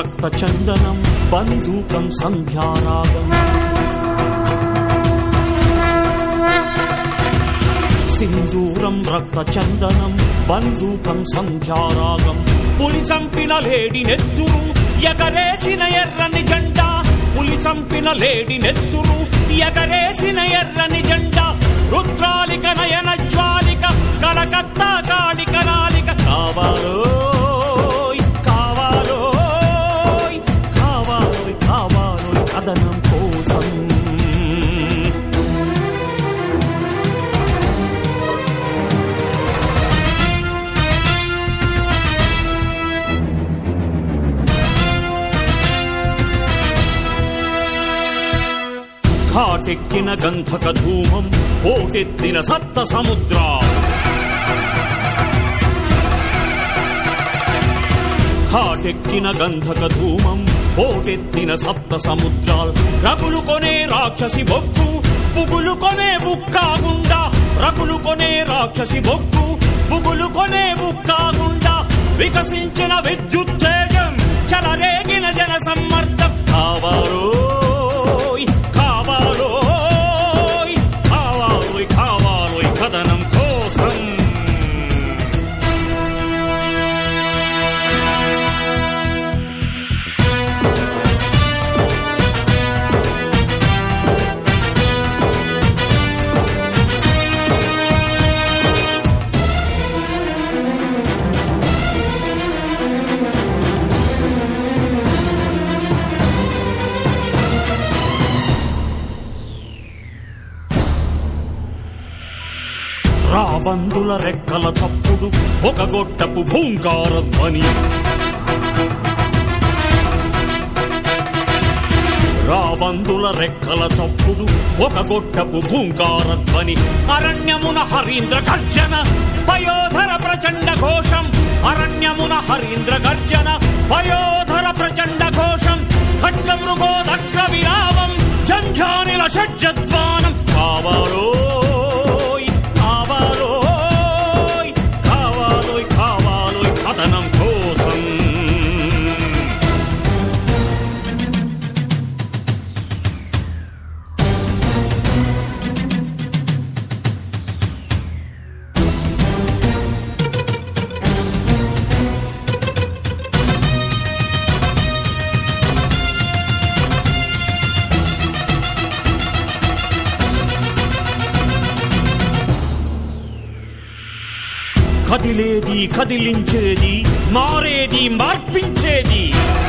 రక్త చందనం బంధూకం సంధ్యారాగం సింధూరం రక్త చందనం బంధూకం సంధ్యారాగం పులి చంపిన లేడి నెత్తురు ఎగరేసిన ఎర్రని జెండా పులి చంపిన లేడి నెత్తురు ఎగరేసిన ఎర్రని జెండా రుద్రాలిక నయన జ్వాలిక కలకత్తా కాళిక నాలిక కావాలో కావాలో కావాలో కావాలో కథనం కోసం ఘాటెక్కిన గంధక ధూమం పోటెత్తిన సప్త సముద్ర ఘాటెక్కిన గంధక ధూమం పోటెత్తిన సప్త సముద్రాలు రగులు కొనే రాక్షసి బొగ్గు పుగులు కొనే బుక్కాగుండా రగులు కొనే రాక్షసి బొగ్గు పుగులు కొనే బుక్కాగుండా వికసించిన విద్యుత్ తేజం చలరేగిన జన సమ్మర్దం కావాలో కావాలో కావాలో కావాలో కథనం కోసం రాబందుల రెక్కల చప్పుడు ఒక గొట్టపు భూంకార ధ్వని రాబందుల రెక్కల చప్పుడు ఒక గొట్టపు భూంకార ధ్వని అరణ్యమున హరీంద్ర గర్జన పయోధర ప్రచండ ఘోషం అరణ్యమున హరీంద్ర గర్జన పయోధర ప్రచండ ఘోషం ఖడ్గ మృగోదగ్ర విరామం జంఝానిల షడ్జద్వానం కావాలో కావాలో కావాలో కావాలో కథనం కోసం కదిలేది కదిలించేది మారేది మార్పించేది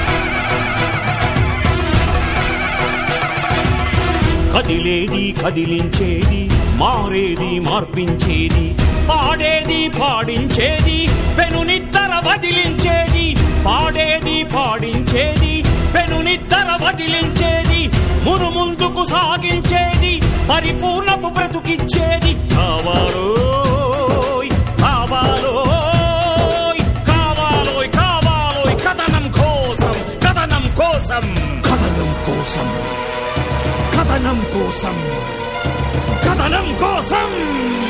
కదిలేది కదిలించేది మారేది మార్పించేది పాడేది పాడించేది పెనునిద్దర వదిలించేది పాడేది పాడించేది పెనునిద్దర వదిలించేది మును ముందుకు సాగించేది పరిపూర్ణపు బ్రతుకిచ్చేది కావాలో కావాలో కావాలో కావాలో కథనం కోసం కథనం కోసం కథనం కోసం కథనం కోసం కథనం కోసం